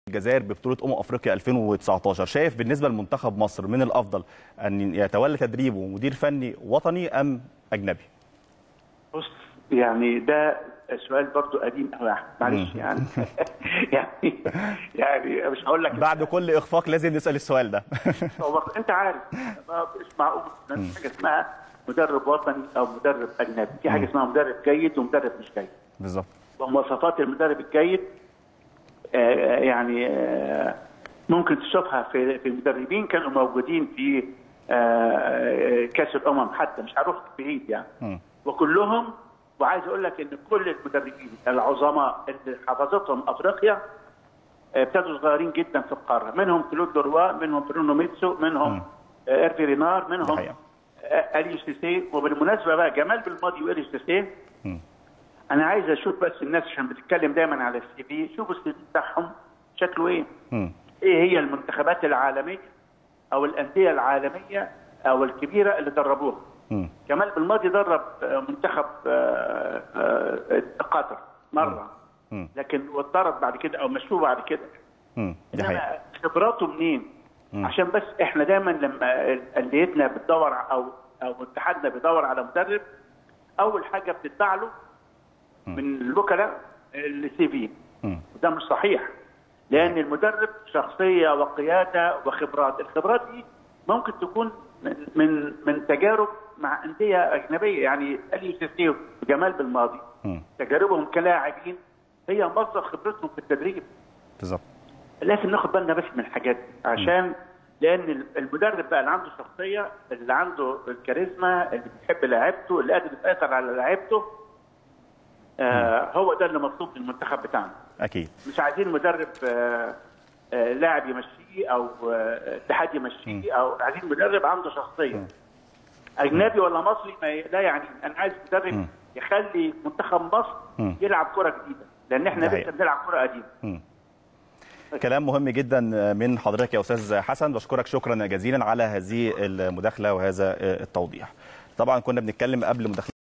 الجزائر ببطوله امم افريقيا 2019 شايف بالنسبه لمنتخب مصر من الافضل ان يتولى تدريبه مدير فني وطني ام اجنبي بص يعني ده سؤال برضو قديم قوي يا احمد معلش يعني يعني يعني مش هقول لك بعد كل اخفاق لازم نسال السؤال ده هو برضو انت عارف ما مش معقول إن في حاجه اسمها مدرب وطني او مدرب اجنبي في حاجه اسمها مدرب جيد ومدرب مش جيد بالظبط ومواصفات المدرب الجيد آه، يعني آه، ممكن تشوفها في في مدربين كانوا موجودين في آه، كاس الامم حتى مش هروح بعيد يعني مم. وكلهم وعايز اقول لك ان كل المدربين العظماء اللي حفظتهم افريقيا آه، ابتدوا صغيرين جدا في القاره منهم كلود لوروا منهم برونو ميتسو منهم آه، ايرفي رينار دي منهم حقيقة. آه، اليو سيسي وبالمناسبه بقى جمال بالماضي واليو سيسي مم. انا عايز اشوف بس الناس عشان بتتكلم دايما على السي في شوفوا السي في بتاعهم شكله ايه مم. ايه هي المنتخبات العالميه او الانديه العالميه او الكبيره اللي دربوها مم. كمال بالماضي درب آه، منتخب آه، آه، قطر مره مم. لكن واتطرد بعد كده او مشوه بعد كده مم. دي حقيقه انما خبراته منين؟ مم. عشان بس احنا دايما لما انديتنا بتدور او او اتحادنا بيدور على مدرب اول حاجه بتدفع له من الوكلاء السي في مم. وده مش صحيح لان المدرب شخصيه وقياده وخبرات الخبرات دي ممكن تكون من من, من تجارب مع انديه اجنبيه يعني اليو سيسي وجمال بالماضي مم. تجاربهم كلاعبين هي مصدر خبرتهم في التدريب بالظبط لازم ناخد بالنا بس من الحاجات دي عشان لان المدرب بقى اللي عنده شخصيه اللي عنده الكاريزما اللي بيحب لعيبته اللي قادر يسيطر على لعيبته آه هو ده اللي مطلوب للمنتخب بتاعنا اكيد مش عايزين مدرب آه آه لاعب يمشيه او آه، اتحاد يمشيه او عايزين مدرب عنده شخصيه اجنبي ولا مصري ما ي- لا يعني انا عايز مدرب يخلي منتخب مصر مم. يلعب كره جديده لان احنا ده لسه حقيقة. بنلعب كره قديمه مم. كلام مهم جدا من حضرتك يا استاذ حسن بشكرك شكرا جزيلا على هذه المداخله وهذا التوضيح طبعا كنا بنتكلم قبل مداخله